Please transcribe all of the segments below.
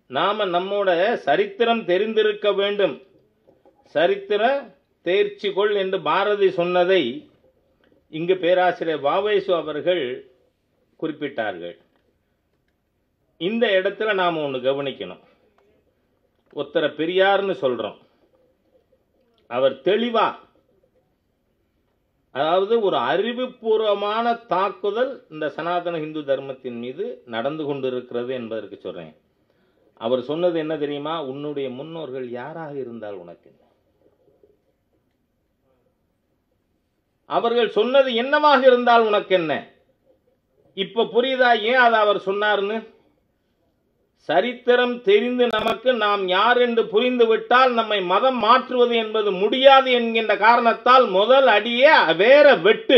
நாம நம்மோட சரித்திரம் தெரிந்திருக்க வேண்டும் சரித்திர தேர்ச்சி கொள் என்று பாரதி சொன்னதை இங்கு பேராசிரியர் வாவேசு அவர்கள் குறிப்பிட்டார்கள் இந்த இடத்துல நாம் ஒன்று கவனிக்கணும் ஒருத்தரை பெரியார்னு சொல்கிறோம் அவர் தெளிவா அதாவது ஒரு அறிவுபூர்வமான தாக்குதல் இந்த சனாதன இந்து தர்மத்தின் மீது நடந்து கொண்டிருக்கிறது என்பதற்கு சொல்றேன் அவர் சொன்னது என்ன தெரியுமா உன்னுடைய முன்னோர்கள் யாராக இருந்தால் உனக்கு என்ன அவர்கள் சொன்னது என்னவாக இருந்தால் உனக்கு என்ன இப்ப புரியுதா ஏன் அதை அவர் சொன்னார்னு சரித்திரம் தெரிந்து நமக்கு நாம் யார் என்று புரிந்து விட்டால் நம்மை மதம் மாற்றுவது என்பது முடியாது என்கின்ற காரணத்தால் முதல் அடியே வேற வெட்டு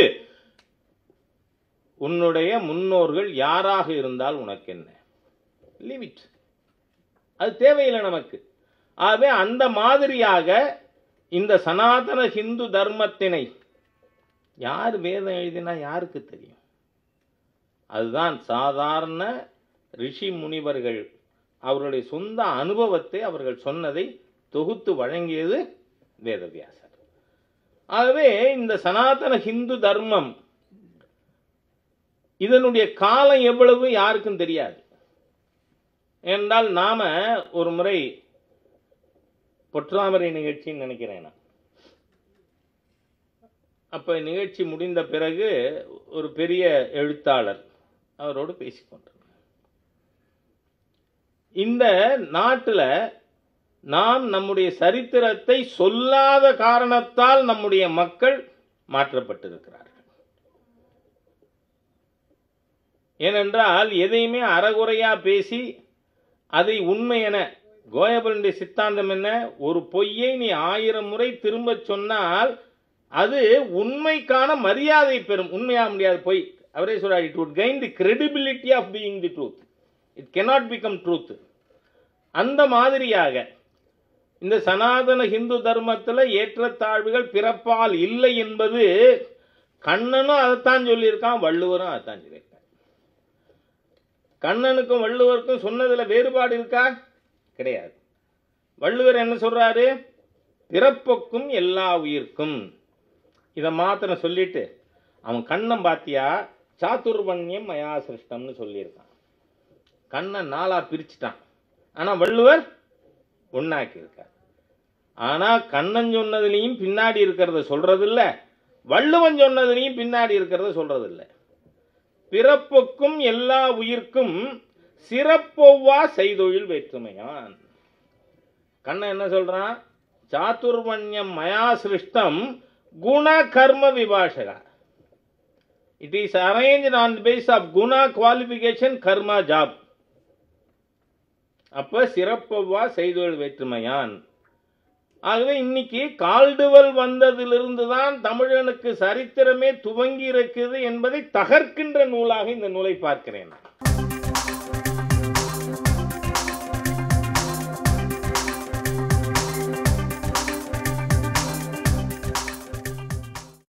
உன்னுடைய முன்னோர்கள் யாராக இருந்தால் உனக்கு என்ன லிமிட் அது தேவையில்லை நமக்கு ஆகவே அந்த மாதிரியாக இந்த சனாதன ஹிந்து தர்மத்தினை யார் வேதம் எழுதினா யாருக்கு தெரியும் அதுதான் சாதாரண ரிஷி முனிவர்கள் அவருடைய சொந்த அனுபவத்தை அவர்கள் சொன்னதை தொகுத்து வழங்கியது வேதவியாசர் ஆகவே இந்த சனாதன ஹிந்து தர்மம் இதனுடைய காலம் எவ்வளவு யாருக்கும் தெரியாது என்றால் நாம ஒரு முறை பொற்றாமரை நிகழ்ச்சின்னு நினைக்கிறேன் நான் அப்ப நிகழ்ச்சி முடிந்த பிறகு ஒரு பெரிய எழுத்தாளர் அவரோடு பேசிக்கொண்டார் இந்த நாட்டில் நாம் நம்முடைய சரித்திரத்தை சொல்லாத காரணத்தால் நம்முடைய மக்கள் மாற்றப்பட்டிருக்கிறார்கள் ஏனென்றால் எதையுமே அறகுறையா பேசி அதை உண்மை என கோயபலனுடைய சித்தாந்தம் என்ன ஒரு பொய்யை நீ ஆயிரம் முறை திரும்ப சொன்னால் அது உண்மைக்கான மரியாதை பெறும் உண்மையாக முடியாது பொய் அவரே சொல்றார் it would gain the credibility of being the truth it cannot become truth அந்த மாதிரியாக இந்த சனாதன ஹிந்து தர்மத்தில் ஏற்றத்தாழ்வுகள் பிறப்பால் இல்லை என்பது கண்ணனும் அதைத்தான் சொல்லியிருக்கான் வள்ளுவரும் அதைத்தான் சொல்லியிருக்கான் கண்ணனுக்கும் வள்ளுவருக்கும் சொன்னதில் வேறுபாடு இருக்கா கிடையாது வள்ளுவர் என்ன சொல்றாரு பிறப்புக்கும் எல்லா உயிர்க்கும் இதை மாத்திரம் சொல்லிட்டு அவன் கண்ணன் பாத்தியா சாத்துர்வண்யம் மயா சிருஷ்டம்னு சொல்லியிருக்கான் கண்ணன் நாளா பிரிச்சுட்டான் ஆனா வள்ளுவர் ஒன்னாக்கி இருக்கார் ஆனா கண்ணன் சொன்னதுலையும் பின்னாடி இருக்கிறத சொல்றது இல்ல வள்ளுவன் சொன்னதுலையும் பின்னாடி இருக்கிறத சொல்றது இல்ல பிறப்புக்கும் எல்லா உயிர்க்கும் சிறப்பொவ்வா செய்தொழில் வேற்றுமையான் கண்ணன் என்ன சொல்றான் சாத்துர்வண்யம் மயா சிருஷ்டம் குண கர்ம விபாஷகா it is arrange on base of குணா குவாலிஃபிகேஷன் கர்மா ஜாப் அப்ப சிறப்பவ்வா செய்தொழில் வேற்றுமையான் ஆகவே இன்னைக்கு கால்டுவல் வந்ததிலிருந்து தான் தமிழனுக்கு சரித்திரமே துவங்கி இருக்குது என்பதை தகர்க்கின்ற நூலாக இந்த நூலை பார்க்கிறேன் நான்.